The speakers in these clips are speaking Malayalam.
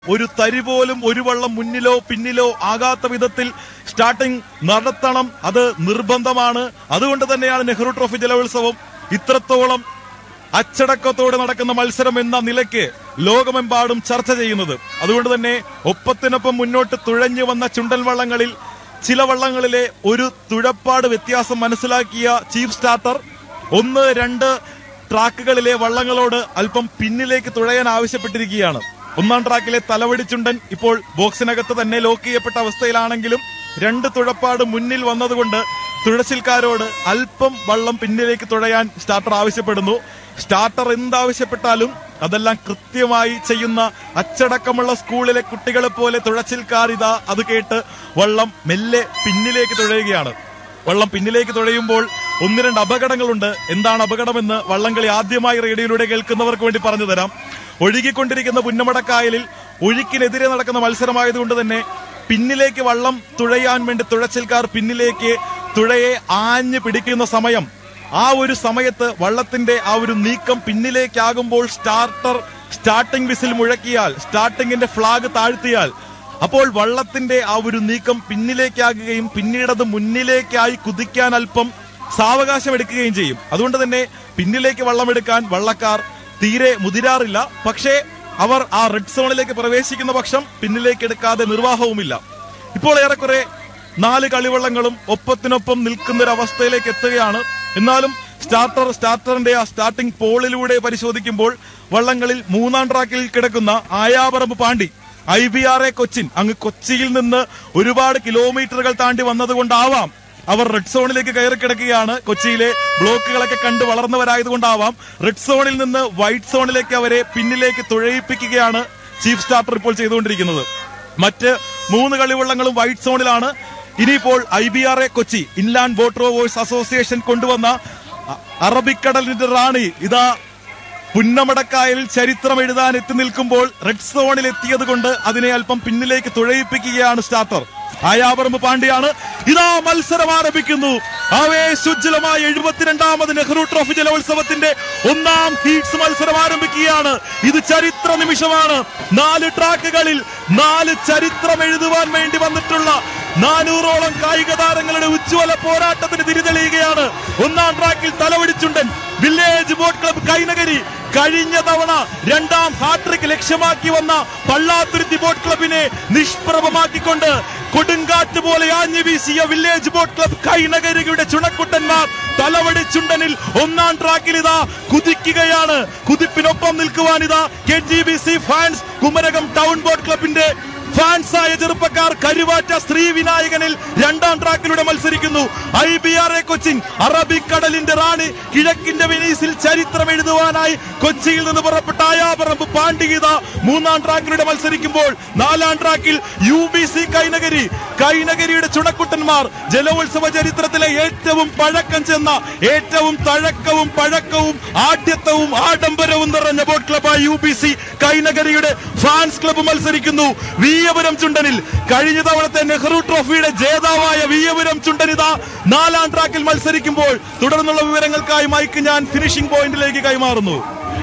ഒരു തരി പോലും ഒരു വള്ളം മുന്നിലോ പിന്നിലോ ആകാത്ത വിധത്തിൽ സ്റ്റാർട്ടിംഗ് നടത്തണം അത് നിർബന്ധമാണ് അതുകൊണ്ട് തന്നെയാണ് നെഹ്റു ട്രോഫി ജലോത്സവം ഇത്രത്തോളം അച്ചടക്കത്തോടെ നടക്കുന്ന മത്സരം എന്ന നിലയ്ക്ക് ലോകമെമ്പാടും ചർച്ച ചെയ്യുന്നത് അതുകൊണ്ട് തന്നെ ഒപ്പത്തിനൊപ്പം മുന്നോട്ട് തുഴഞ്ഞു വന്ന ചുണ്ടൻ വള്ളങ്ങളിൽ ചില വള്ളങ്ങളിലെ ഒരു തുഴപ്പാട് വ്യത്യാസം മനസ്സിലാക്കിയ ചീഫ് സ്റ്റാർട്ടർ ഒന്ന് രണ്ട് ട്രാക്കുകളിലെ വള്ളങ്ങളോട് അല്പം പിന്നിലേക്ക് തുഴയാൻ ആവശ്യപ്പെട്ടിരിക്കുകയാണ് ഒന്നാം ട്രാക്കിലെ തലവടി ചുണ്ടൻ ഇപ്പോൾ ബോക്സിനകത്ത് തന്നെ ലോക്ക് ചെയ്യപ്പെട്ട അവസ്ഥയിലാണെങ്കിലും രണ്ട് തുഴപ്പാട് മുന്നിൽ വന്നതുകൊണ്ട് തുഴച്ചിൽക്കാരോട് അല്പം വള്ളം പിന്നിലേക്ക് തുഴയാൻ സ്റ്റാർട്ടർ ആവശ്യപ്പെടുന്നു സ്റ്റാർട്ടർ എന്താവശ്യപ്പെട്ടാലും അതെല്ലാം കൃത്യമായി ചെയ്യുന്ന അച്ചടക്കമുള്ള സ്കൂളിലെ കുട്ടികളെ പോലെ തുഴച്ചിൽക്കാർ ഇതാ അത് കേട്ട് വള്ളം മെല്ലെ പിന്നിലേക്ക് തുഴയുകയാണ് വള്ളം പിന്നിലേക്ക് തുഴയുമ്പോൾ ഒന്ന് രണ്ട് അപകടങ്ങളുണ്ട് എന്താണ് അപകടമെന്ന് വള്ളംകളി ആദ്യമായി റേഡിയോയിലൂടെ കേൾക്കുന്നവർക്ക് വേണ്ടി പറഞ്ഞു തരാം ഒഴുകിക്കൊണ്ടിരിക്കുന്ന പുന്നമടക്കായലിൽ ഒഴുക്കിനെതിരെ നടക്കുന്ന മത്സരമായതുകൊണ്ട് തന്നെ പിന്നിലേക്ക് വള്ളം തുഴയാൻ വേണ്ടി തുഴച്ചിൽക്കാർ പിന്നിലേക്ക് തുഴയെ ആഞ്ഞു പിടിക്കുന്ന സമയം ആ ഒരു സമയത്ത് വള്ളത്തിന്റെ ആ ഒരു നീക്കം പിന്നിലേക്കാകുമ്പോൾ സ്റ്റാർട്ടർ സ്റ്റാർട്ടിംഗ് വിസിൽ മുഴക്കിയാൽ സ്റ്റാർട്ടിങ്ങിന്റെ ഫ്ലാഗ് താഴ്ത്തിയാൽ അപ്പോൾ വള്ളത്തിന്റെ ആ ഒരു നീക്കം പിന്നിലേക്കാകുകയും പിന്നീടത് മുന്നിലേക്കായി കുതിക്കാൻ അല്പം സാവകാശം എടുക്കുകയും ചെയ്യും അതുകൊണ്ട് തന്നെ പിന്നിലേക്ക് വള്ളമെടുക്കാൻ വള്ളക്കാർ തീരെ മുതിരാറില്ല പക്ഷേ അവർ ആ റെഡ് സോണിലേക്ക് പ്രവേശിക്കുന്ന പക്ഷം പിന്നിലേക്ക് എടുക്കാതെ നിർവാഹവുമില്ല ഇപ്പോൾ ഏറെക്കുറെ നാല് കളിവള്ളങ്ങളും ഒപ്പത്തിനൊപ്പം നിൽക്കുന്ന ഒരു അവസ്ഥയിലേക്ക് എത്തുകയാണ് എന്നാലും സ്റ്റാർട്ടർ സ്റ്റാർട്ടറിന്റെ ആ സ്റ്റാർട്ടിംഗ് പോളിലൂടെ പരിശോധിക്കുമ്പോൾ വള്ളങ്ങളിൽ മൂന്നാം ട്രാക്കിൽ കിടക്കുന്ന Ayaparamb Pandi I B R A Cochin അങ്ങ് കൊച്ചിയിൽ നിന്ന് ഒരുപാട് കിലോമീറ്ററുകൾ താണ്ടി വന്നതുകൊണ്ടാവാം അവർ റെഡ് സോണിലേക്ക് കയറി കിടക്കുകയാണ് കൊച്ചിയിലെ ബ്ലോക്കുകളൊക്കെ കണ്ട് വളർന്നവരായതുകൊണ്ടാവാം റെഡ് സോണിൽ നിന്ന് വൈറ്റ് സോണിലേക്ക് അവരെ പിന്നിലേക്ക് തുഴയിപ്പിക്കുകയാണ് ചീഫ് സ്റ്റാർട്ടർ ഇപ്പോൾ ചെയ്തുകൊണ്ടിരിക്കുന്നത് മറ്റ് മൂന്ന് കളിവള്ളങ്ങളും വൈറ്റ് സോണിലാണ് ഇനിയിപ്പോൾ I B R A Kochi inland boat rowers association കൊണ്ടുവന്ന അ- അറബിക്കടലിന്റെ റാണി ഇതാ പുന്നമടക്കായലിൽ ചരിത്രം എഴുതാൻ എത്തി നിൽക്കുമ്പോൾ റെഡ് സോണിൽ എത്തിയത് കൊണ്ട് അതിനെ അല്പം പിന്നിലേക്ക് തുഴയിപ്പിക്കുകയാണ് സ്റ്റാർട്ടർ ആയാപറമ്പ് പാണ്ഡ്യയാണ് ഇതാ മത്സരം ആരംഭിക്കുന്നു ആവേശോജ്വലമായ എഴുപത്തിരണ്ടാമത് നെഹ്റു ട്രോഫി ജലോത്സവത്തിന്റെ ഒന്നാം ഹീറ്റ്സ് മത്സരം ആരംഭിക്കുകയാണ് ഇത് ചരിത്ര നിമിഷമാണ് നാല് ട്രാക്കുകളിൽ നാല് ചരിത്രം എഴുതുവാൻ വേണ്ടി വന്നിട്ടുള്ള നാനൂറോളം കായിക താരങ്ങളുടെ ഉജ്ജ്വല പോരാട്ടത്തിന് തിരിതെളിയുകയാണ് ഒന്നാം ട്രാക്കിൽ Thalavadichundan village boat club Kainakari കഴിഞ്ഞ തവണ രണ്ടാം ഹാട്രിക് ലക്ഷ്യമാക്കി വന്ന പള്ളാത്തുരുത്തി ബോട്ട് ക്ലബിനെ നിഷ്പ്രഭമാക്കിക്കൊണ്ട് കൊടുങ്കാറ്റ് പോലെ ആഞ്ഞു വീശിയ വില്ലേജ് ബോട്ട് ക്ലബ് കൈനഗരിയുടെ ചുണക്കുട്ടന്മാർ തലവടി ചുണ്ടനിൽ ഒന്നാം ട്രാക്കിൽ ഇതാ കുതിക്കുകയാണ് കുതിപ്പിനൊപ്പം നിൽക്കുവാൻ ഇതാ K G B C fans Kumarakom town boat ക്ലബിന്റെ ഫാൻസായ ചെറുപ്പക്കാർ കരുവാറ്റ ശ്രീ വിനായകനിൽ രണ്ടാം ട്രാക്കിലൂടെ മത്സരിക്കുന്നു I B R A Cochin അറബിക്കടലിന്റെ റാണി കിഴക്കിന്റെ വെനീസിൽ ചരിത്രം എഴുതുവാനായി കൊച്ചിയിൽ നിന്ന് പുറപ്പെട്ട ആയാപറമ്പ് പാണ്ഡിഗീത മൂന്നാം ട്രാക്കിലൂടെ മത്സരിക്കുമ്പോൾ നാലാം ട്രാക്കിൽ യു ബി സി കൈനഗരി കൈനഗരിയുടെ ചുണക്കുട്ടന്മാർ ജലോത്സവ ചരിത്രത്തിലെ ഏറ്റവും പഴക്കം ചെന്ന ഏറ്റവും തഴക്കവും പഴക്കവും ആഢ്യത്വവും ആഡംബരവും നിറഞ്ഞ ബോട്ട് ക്ലബായ യു ബി സി കൈനഗരിയുടെ ഫാൻസ് ക്ലബ്ബ് മത്സരിക്കുന്നു വിയപുരം ചുണ്ടനിൽ കഴിഞ്ഞ തവണത്തെ നെഹ്റു ട്രോഫിയുടെ ജേതാവായ വിയപുരം ചുണ്ടനിത നാലാം ട്രാക്കിൽ മത്സരിക്കുമ്പോൾ തുടർന്നുള്ള വിവരങ്ങൾക്കായി മൈക്ക് ഞാൻ ഫിനിഷിംഗ് പോയിന്റിലേക്ക് കൈമാറുന്നു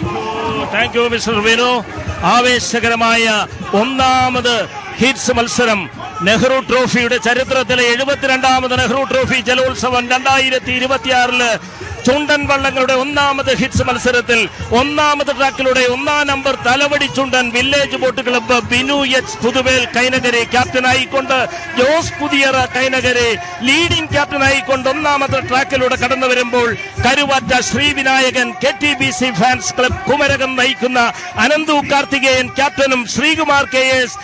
താങ്ക് യു മിസ്റ്റർ വിനു ആവേശകരമായ ഒന്നാമത് ഹിറ്റ്സ് മത്സരം നെഹ്റു ട്രോഫിയുടെ ചരിത്രത്തിലെ എഴുപത്തിരണ്ടാമത് നെഹ്റു ട്രോഫി ജലോത്സവം രണ്ടായിരത്തി ഇരുപത്തിയാറില് ചുണ്ടൻ വള്ളങ്ങളുടെ ഒന്നാമത് ഹിറ്റ്സ് മത്സരത്തിൽ ഒന്നാമത് ട്രാക്കിലൂടെ ഒന്നാം number Thalavadi Chundan village boat club Binu H Puthuvel Kainakari ക്യാപ്റ്റനായിക്കൊണ്ട് ജോസ് പുതിയറ കൈനഗരി ലീഡിംഗ് ക്യാപ്റ്റനായിക്കൊണ്ട് ഒന്നാമത്തെ ട്രാക്കിലൂടെ കടന്നു വരുമ്പോൾ Karuvatta Srivinayakan K T B C fans club Kumarakom നയിക്കുന്ന അനന്തു കാർത്തികേയൻ ക്യാപ്റ്റനും ശ്രീകുമാർ കെ എസ്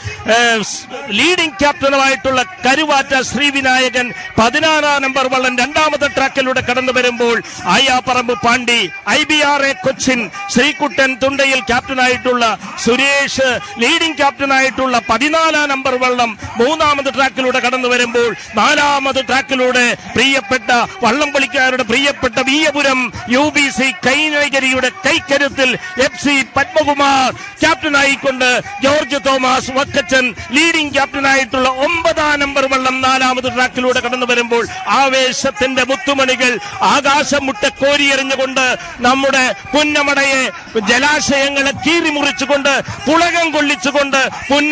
ലീഡിംഗ് ക്യാപ്റ്റനുമായിട്ടുള്ള കരുവാറ്റ ശ്രീവിനായകൻ പതിനാറാം നമ്പർ വള്ളം രണ്ടാമത്തെ ട്രാക്കിലൂടെ കടന്നു വരുമ്പോൾ Ayaparamb Pandi I B R A Cochin Sreekuttan Thundayil ക്യാപ്റ്റനായിട്ടുള്ള സുരേഷ് ലീഡിംഗ് ക്യാപ്റ്റനായിട്ടുള്ള പതിനാലാം നമ്പർ വള്ളം മൂന്നാമത് ട്രാക്കിലൂടെ കടന്നു വരുമ്പോൾ നാലാമത് ട്രാക്കിലൂടെ പ്രിയപ്പെട്ട വള്ളംപളിക്കാരുടെ പ്രിയപ്പെട്ട വീയപുരം യു ബി സി കൈനഗരിയുടെ കൈക്കരുത്തിൽ എഫ് സി പത്മകുമാർ ക്യാപ്റ്റനായിക്കൊണ്ട് ജോർജ് തോമസ് വക്കച്ചൻ ലീഡിംഗ് ക്യാപ്റ്റനായിട്ടുള്ള ഒമ്പതാം നമ്പർ വള്ളം നാലാമത് ട്രാക്കിലൂടെ കടന്നു വരുമ്പോൾ ആവേശത്തിന്റെ മുത്തുമണികൾ ആകാശം മുട്ട കോരിയെറിഞ്ഞുകൊണ്ട് നമ്മുടെ പുന്നമടയെ ജലാശയങ്ങളെ കീറി മുറിച്ചുകൊണ്ട് പുളകം കൊള്ളിച്ചുകൊണ്ട് പുന്ന